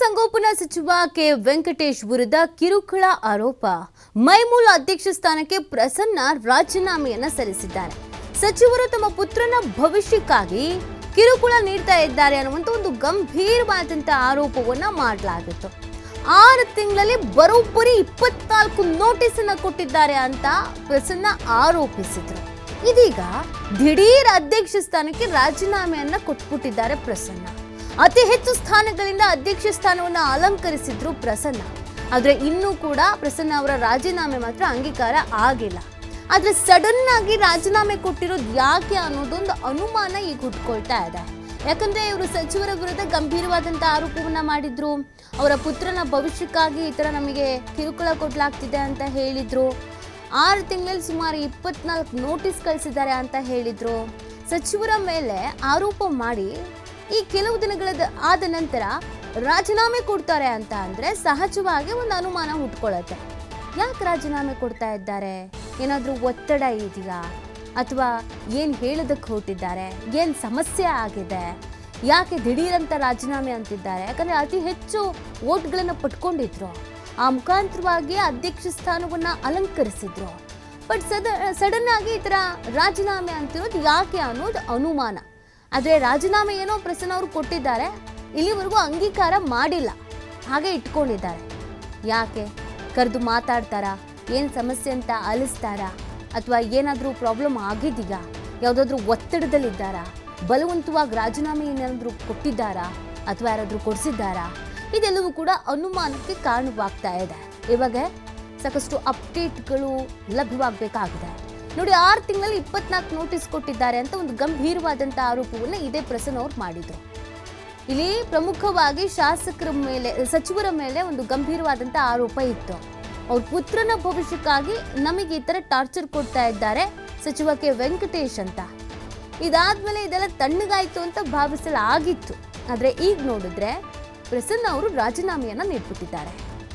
ಪಶುಸಂಗೋಪನಾ ಸಚಿವ ಕೆ ವೆಂಕಟೇಶ್ ವಿರುದ್ಧ ಕಿರುಕುಳ ಆರೋಪ ಮೈಮೂಲ ಅಧ್ಯಕ್ಷ ಸ್ಥಾನಕ್ಕೆ ಪ್ರಸನ್ನ ರಾಜೀನಾಮೆಯನ್ನ ಸಲ್ಲಿಸಿದ್ದಾರೆ ಸಚಿವರು ತಮ್ಮ ಪುತ್ರನ ಭವಿಷ್ಯಕ್ಕಾಗಿ ಕಿರುಕುಳ ನೀಡ್ತಾ ಇದ್ದಾರೆ ಅನ್ನುವಂಥ ಒಂದು ಗಂಭೀರವಾದಂತಹ ಆರೋಪವನ್ನ ಮಾಡಲಾಗಿತ್ತು ಆರು ತಿಂಗಳಲ್ಲಿ ಬರೋಬ್ಬರಿ ಇಪ್ಪತ್ನಾಲ್ಕು ನೋಟಿಸ್ ಅನ್ನ ಕೊಟ್ಟಿದ್ದಾರೆ ಅಂತ ಪ್ರಸನ್ನ ಆರೋಪಿಸಿದ್ರು ಇದೀಗ ದಿಢೀರ್ ಅಧ್ಯಕ್ಷ ಸ್ಥಾನಕ್ಕೆ ರಾಜೀನಾಮೆಯನ್ನ ಕೊಟ್ಬಿಟ್ಟಿದ್ದಾರೆ ಪ್ರಸನ್ನ ಅತಿ ಹೆಚ್ಚು ಸ್ಥಾನಗಳಿಂದ ಅಧ್ಯಕ್ಷ ಸ್ಥಾನವನ್ನು ಅಲಂಕರಿಸಿದ್ರು ಪ್ರಸನ್ನ ಆದ್ರೆ ಇನ್ನೂ ಕೂಡ ಪ್ರಸನ್ನ ಅವರ ರಾಜೀನಾಮೆ ಮಾತ್ರ ಅಂಗೀಕಾರ ಆಗಿಲ್ಲ ಆದ್ರೆ ಸಡನ್ ಆಗಿ ರಾಜೀನಾಮೆ ಕೊಟ್ಟಿರೋದು ಯಾಕೆ ಅನ್ನೋದೊಂದು ಅನುಮಾನ ಈಗ ಹುಟ್ಕೊಳ್ತಾ ಇದೆ ಯಾಕಂದ್ರೆ ಇವರು ಸಚಿವರ ವಿರುದ್ಧ ಗಂಭೀರವಾದಂತ ಆರೋಪವನ್ನ ಮಾಡಿದ್ರು ಅವರ ಪುತ್ರನ ಭವಿಷ್ಯಕ್ಕಾಗಿ ಈ ತರ ನಮಗೆ ಕಿರುಕುಳ ಕೊಡ್ಲಾಗ್ತಿದೆ ಅಂತ ಹೇಳಿದ್ರು ಆರು ತಿಂಗಳಲ್ಲಿ ಸುಮಾರು ಇಪ್ಪತ್ನಾಲ್ಕು ನೋಟಿಸ್ ಕಳಿಸಿದ್ದಾರೆ ಅಂತ ಹೇಳಿದ್ರು ಸಚಿವರ ಮೇಲೆ ಆರೋಪ ಮಾಡಿ ಈ ಕೆಲವು ದಿನಗಳ ಆದ ನಂತರ ರಾಜೀನಾಮೆ ಕೊಡ್ತಾರೆ ಅಂತ ಅಂದ್ರೆ ಸಹಜವಾಗಿ ಒಂದು ಅನುಮಾನ ಹುಟ್ಕೊಳ್ಳುತ್ತೆ ಯಾಕೆ ರಾಜೀನಾಮೆ ಕೊಡ್ತಾ ಇದ್ದಾರೆ ಏನಾದರೂ ಒತ್ತಡ ಇದೆಯಾ ಅಥವಾ ಏನು ಹೇಳೋದಕ್ಕೆ ಹೊರಟಿದ್ದಾರೆ ಏನು ಸಮಸ್ಯೆ ಆಗಿದೆ ಯಾಕೆ ದಿಢೀರಂತ ರಾಜೀನಾಮೆ ಅಂತಿದ್ದಾರೆ ಯಾಕಂದ್ರೆ ಅತಿ ಹೆಚ್ಚು ಓಟ್ಗಳನ್ನು ಪಟ್ಕೊಂಡಿದ್ರು ಆ ಮುಖಾಂತರವಾಗಿ ಅಧ್ಯಕ್ಷ ಸ್ಥಾನವನ್ನ ಅಲಂಕರಿಸಿದ್ರು ಬಟ್ ಸದ ಸಡನ್ ಆಗಿ ಈ ಥರ ರಾಜೀನಾಮೆ ಅಂತಿರೋದು ಯಾಕೆ ಅನ್ನೋದು ಅನುಮಾನ ಆದರೆ ರಾಜೀನಾಮೆ ಏನೋ ಪ್ರಸನ್ನ ಅವರು ಕೊಟ್ಟಿದ್ದಾರೆ ಇಲ್ಲಿವರೆಗೂ ಅಂಗೀಕಾರ ಮಾಡಿಲ್ಲ ಹಾಗೆ ಇಟ್ಕೊಂಡಿದ್ದಾರೆ ಯಾಕೆ ಕರೆದು ಮಾತಾಡ್ತಾರಾ ಏನು ಸಮಸ್ಯೆ ಅಂತ ಅಲಿಸ್ತಾರಾ ಅಥವಾ ಏನಾದರೂ ಪ್ರಾಬ್ಲಮ್ ಆಗಿದೆಯಾ ಯಾವುದಾದ್ರೂ ಒತ್ತಡದಲ್ಲಿದ್ದಾರಾ ಬಲವಂತವಾಗಿ ರಾಜೀನಾಮೆ ಏನಾದರೂ ಕೊಟ್ಟಿದ್ದಾರಾ ಅಥವಾ ಯಾರಾದರೂ ಕೊಡಿಸಿದ್ದಾರಾ ಇದೆಲ್ಲವೂ ಕೂಡ ಅನುಮಾನಕ್ಕೆ ಕಾರಣವಾಗ್ತಾ ಇದೆ ಇವಾಗ ಸಾಕಷ್ಟು ಅಪ್ಡೇಟ್ಗಳು ಲಭ್ಯವಾಗಬೇಕಾಗಿದೆ ನೋಡಿ ಆರು ತಿಂಗಳಲ್ಲಿ ಇಪ್ಪತ್ನಾಲ್ಕು ನೋಟಿಸ್ ಕೊಟ್ಟಿದ್ದಾರೆ ಅಂತ ಒಂದು ಗಂಭೀರವಾದಂಥ ಆರೋಪವನ್ನು ಇದೇ ಪ್ರಸನ್ನ ಅವ್ರು ಮಾಡಿದ್ರು ಇಲ್ಲಿ ಪ್ರಮುಖವಾಗಿ ಶಾಸಕರ ಮೇಲೆ ಸಚಿವರ ಮೇಲೆ ಒಂದು ಗಂಭೀರವಾದಂಥ ಆರೋಪ ಇತ್ತು ಅವ್ರ ಪುತ್ರನ ಭವಿಷ್ಯಕ್ಕಾಗಿ ನಮಗೆ ಈ ಥರ ಟಾರ್ಚರ್ ಕೊಡ್ತಾ ಇದ್ದಾರೆ ಸಚಿವ ಕೆ ವೆಂಕಟೇಶ್ ಅಂತ ಇದಾದ್ಮೇಲೆ ಇದೆಲ್ಲ ತಣ್ಣಗಾಯ್ತು ಅಂತ ಭಾವಿಸಲಾಗಿತ್ತು ಆದರೆ ಈಗ ನೋಡಿದ್ರೆ ಪ್ರಸನ್ನ ಅವರು ರಾಜೀನಾಮೆಯನ್ನ ನೀಡ್ಬಿಟ್ಟಿದ್ದಾರೆ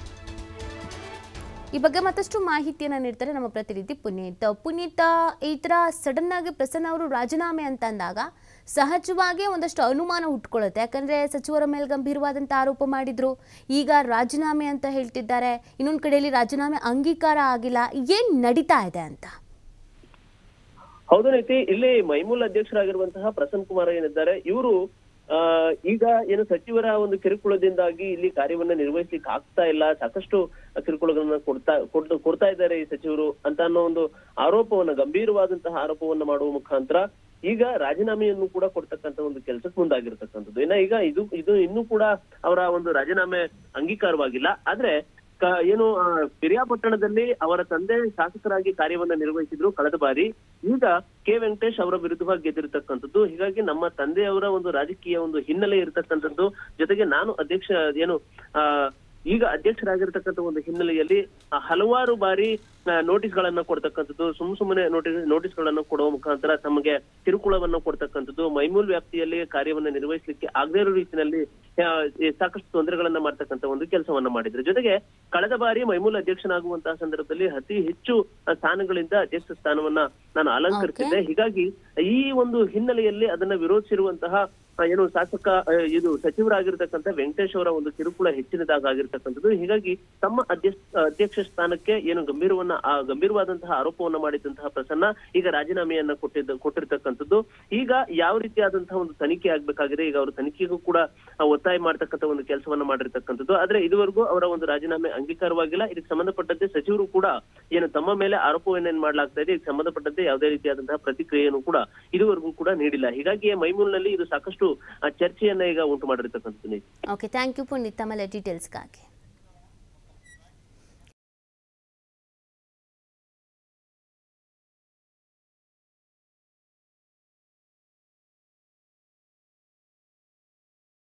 ಈ ಬಗ್ಗೆ ಮತ್ತಷ್ಟು ಮಾಹಿತಿಯನ್ನ ನೀಡ್ತಾರೆ ನಮ್ಮ ಪ್ರತಿನಿಧಿ ಪುನೀತ್ ಪುನೀತ್ ಈ ಥರ ಸಡನ್ ಆಗಿ ಪ್ರಸನ್ನ ಅವರು ರಾಜೀನಾಮೆ ಅಂತ ಅಂದಾಗ ಸಹಜವಾಗಿ ಒಂದಷ್ಟು ಅನುಮಾನ ಹುಟ್ಕೊಳ್ಳುತ್ತೆ ಯಾಕಂದ್ರೆ ಸಚಿವರ ಮೇಲೆ ಗಂಭೀರವಾದಂಥ ಆರೋಪ ಮಾಡಿದ್ರು ಈಗ ರಾಜೀನಾಮೆ ಅಂತ ಹೇಳ್ತಿದ್ದಾರೆ ಇನ್ನೊಂದು ಕಡೆಯಲ್ಲಿ ರಾಜೀನಾಮೆ ಅಂಗೀಕಾರ ಆಗಿಲ್ಲ ಏನ್ ನಡೀತಾ ಇದೆ ಅಂತ ಹೌದು ರೀತಿ ಇಲ್ಲಿ ಮೈಮೂಲ್ ಅಧ್ಯಕ್ಷರಾಗಿರುವಂತಹ ಪ್ರಸನ್ನ ಕುಮಾರ್ ಏನಿದ್ದಾರೆ ಇವರು ಆ ಈಗ ಏನು ಸಚಿವರ ಒಂದು ಕಿರುಕುಳದಿಂದಾಗಿ ಇಲ್ಲಿ ಕಾರ್ಯವನ್ನ ನಿರ್ವಹಿಸ್ಲಿಕ್ಕೆ ಆಗ್ತಾ ಇಲ್ಲ ಸಾಕಷ್ಟು ಕಿರುಕುಳಗಳನ್ನ ಕೊಡ್ತಾ ಕೊಡ್- ಕೊಡ್ತಾ ಇದ್ದಾರೆ ಈ ಸಚಿವರು ಅಂತ ಅನ್ನೋ ಒಂದು ಆರೋಪವನ್ನ ಗಂಭೀರವಾದಂತಹ ಆರೋಪವನ್ನ ಮಾಡುವ ಮುಖಾಂತರ ಈಗ ರಾಜೀನಾಮೆಯನ್ನು ಕೂಡ ಕೊಡ್ತಕ್ಕಂತ ಒಂದು ಕೆಲಸಕ್ಕೆ ಮುಂದಾಗಿರ್ತಕ್ಕಂಥದ್ದು ಇನ್ನ ಈಗ ಇದು ಇದು ಇನ್ನೂ ಕೂಡ ಅವರ ಒಂದು ರಾಜೀನಾಮೆ ಅಂಗೀಕಾರವಾಗಿಲ್ಲ ಆದ್ರೆ ಕ- ಏನು ಆ, ಪಿರಿಯಾಪಟ್ಟಣದಲ್ಲಿ ಅವರ ತಂದೆ ಶಾಸಕರಾಗಿ ಕಾರ್ಯವನ್ನ ನಿರ್ವಹಿಸಿದ್ರು ಕಳೆದ ಬಾರಿ ಈಗ ಕೆ ವೆಂಕಟೇಶ್ ಅವರ ವಿರುದ್ಧವಾಗಿ ಗೆದ್ದಿರ್ತಕ್ಕಂಥದ್ದು ಹೀಗಾಗಿ ನಮ್ಮ ತಂದೆಯವರ ಒಂದು ರಾಜಕೀಯ ಒಂದು ಹಿನ್ನೆಲೆ ಇರತಕ್ಕಂಥದ್ದು ಜೊತೆಗೆ ನಾನು ಅಧ್ಯಕ್ಷ ಏನು ಆ ಈಗ ಅಧ್ಯಕ್ಷರಾಗಿರ್ತಕ್ಕಂಥ ಒಂದು ಹಿನ್ನೆಲೆಯಲ್ಲಿ ಆ, ಹಲವಾರು ಬಾರಿ ನೋಟಿಸ್ ಗಳನ್ನ ಕೊಡ್ತಕ್ಕಂಥದ್ದು ಸುಮ್ ಸುಮ್ಮನೆ ನೋಟಿಸ್ ನೋಟಿಸ್ ಗಳನ್ನ ಕೊಡುವ ಮುಖಾಂತರ ತಮಗೆ ಕಿರುಕುಳವನ್ನ ಕೊಡ್ತಕ್ಕಂಥದ್ದು ಮೈಮೂಲ್ ವ್ಯಾಪ್ತಿಯಲ್ಲಿ ಕಾರ್ಯವನ್ನ ನಿರ್ವಹಿಸಲಿಕ್ಕೆ ಆಗದೇ ಇರೋ ರೀತಿಯಲ್ಲಿ ಆ, ಈ ಸಾಕಷ್ಟು ತೊಂದರೆಗಳನ್ನ ಮಾಡ್ತಕ್ಕಂಥ ಒಂದು ಕೆಲಸವನ್ನ ಮಾಡಿದ್ರು ಜೊತೆಗೆ ಕಳೆದ ಬಾರಿ ಮೈಮೂಲ್ ಅಧ್ಯಕ್ಷನಾಗುವಂತಹ ಸಂದರ್ಭದಲ್ಲಿ ಅತಿ ಹೆಚ್ಚು ಆ, ಸ್ಥಾನಗಳಿಂದ ಅಧ್ಯಕ್ಷ ಸ್ಥಾನವನ್ನ ನಾನು ಅಲಂಕರಿಸಿದ್ದೆ ಹೀಗಾಗಿ ಈ ಒಂದು ಹಿನ್ನೆಲೆಯಲ್ಲಿ ಅದನ್ನ ವಿರೋಧಿಸಿರುವಂತಹ ಆ, ಏನು ಶಾಸಕ ಆ, ಇದು ಸಚಿವರಾಗಿರ್ತಕ್ಕಂಥ ವೆಂಕಟೇಶ್ ಅವರ ಒಂದು ಕಿರುಕುಳ ಹೆಚ್ಚಿನದಾಗ ಆಗಿರ್ತಕ್ಕಂಥದ್ದು ಹೀಗಾಗಿ ತಮ್ಮ ಅಧ್ಯಕ್ಷ ಅಧ್ಯಕ್ಷ ಸ್ಥಾನಕ್ಕೆ ಏನು ಗಂಭೀರವನ್ನ ಆ ಗಂಭೀರವಾದಂತಹ ಆರೋಪವನ್ನ ಮಾಡಿದಂತಹ ಪ್ರಸನ್ನ ಈಗ ರಾಜೀನಾಮೆಯನ್ನ ಕೊಟ್ಟಿದ್ದ ಕೊಟ್ಟಿರ್ತಕ್ಕಂಥದ್ದು ಈಗ ಯಾವ ರೀತಿಯಾದಂತಹ ಒಂದು ತನಿಖೆ ಆಗ್ಬೇಕಾಗಿದೆ ಈಗ ಅವರು ತನಿಖೆಗೂ ಕೂಡ ಆ, ಒತ್ತಾಯ ಮಾಡ್ತಕ್ಕಂಥ ಒಂದು ಕೆಲಸವನ್ನ ಮಾಡಿರ್ತಕ್ಕಂಥದ್ದು ಆದ್ರೆ ಇದುವರೆಗೂ ಅವರ ಒಂದು ರಾಜೀನಾಮೆ ಅಂಗೀಕಾರವಾಗಿಲ್ಲ ಇದಕ್ಕೆ ಸಂಬಂಧಪಟ್ಟಂತೆ ಸಚಿವರು ಕೂಡ ಏನು ತಮ್ಮ ಮೇಲೆ ಆರೋಪವನ್ನೇನ್ ಮಾಡ್ಲಾಗ್ತಾ ಇದೆ ಇದಕ್ಕೆ ಸಂಬಂಧಪಟ್ಟಂತೆ ಯಾವುದೇ ರೀತಿಯಾದಂತಹ ಪ್ರತಿಕ್ರಿಯೆಯನ್ನು ಕೂಡ ಇದುವರೆಗೂ ಕೂಡ ನೀಡಿಲ್ಲ ಹೀಗಾಗಿ ಮೈಮೂಲ್ನಲ್ಲಿ ಇದು ಸಾಕಷ್ಟು ಆ, ಚರ್ಚೆಯನ್ನ ಈಗ ಉಂಟು ಮಾಡಿರ್ತಕ್ಕಂಥದ್ದು ಓಕೆ ಥ್ಯಾಂಕ್ ಯು ಪುನೀತ್ ತಮ್ಮ ಡೀಟೇಲ್ಸ್ಗಾಗಿ